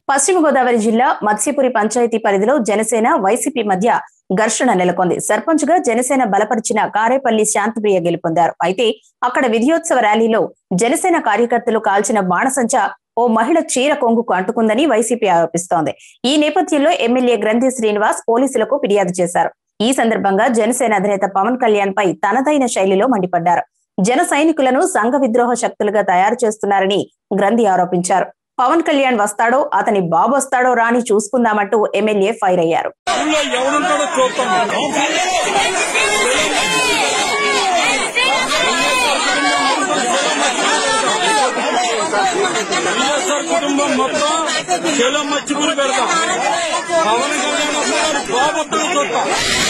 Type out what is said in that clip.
పశ్చిమ గోదావరి జిల్లా మత్స్యపురి పంచాయతీ పరిధిలో జనసేన వైసీపీ మధ్య ఘర్షణ నెలకొంది సర్పంచ్ గా జనసేన బలపరిచిన కారేపల్లి శాంతిప్రియ గెలుపొందారు అయితే అక్కడ విధియోత్సవ ర్యాలీలో జనసేన కార్యకర్తలు కాల్చిన బాణసంచ ఓ మహిళ చీర కొంగుకు అంటుకుందని వైసీపీ ఆరోపిస్తోంది ఈ నేపథ్యంలో ఎమ్మెల్యే గ్రంథి శ్రీనివాస్ పోలీసులకు ఫిర్యాదు చేశారు ఈ సందర్భంగా జనసేన అధినేత పవన్ కళ్యాణ్ పై తనదైన శైలిలో మండిపడ్డారు జన సైనికులను సంఘ విద్రోహ శక్తులుగా తయారు చేస్తున్నారని గ్రంథి ఆరోపించారు పవన్ కళ్యాణ్ వస్తాడో అతని బాబు వస్తాడో రాని చూసుకుందామంటూ ఎమ్మెల్యే ఫైర్ అయ్యారు ఊళ్ళో ఎవడుంటాడో చూస్తాం వైఎస్ఆర్ కుటుంబం మొత్తం చెలో మచ్చిపూరి పెడతాం పవన్ కళ్యాణ్ వస్తాడు బాబు వస్తాడు చూస్తాం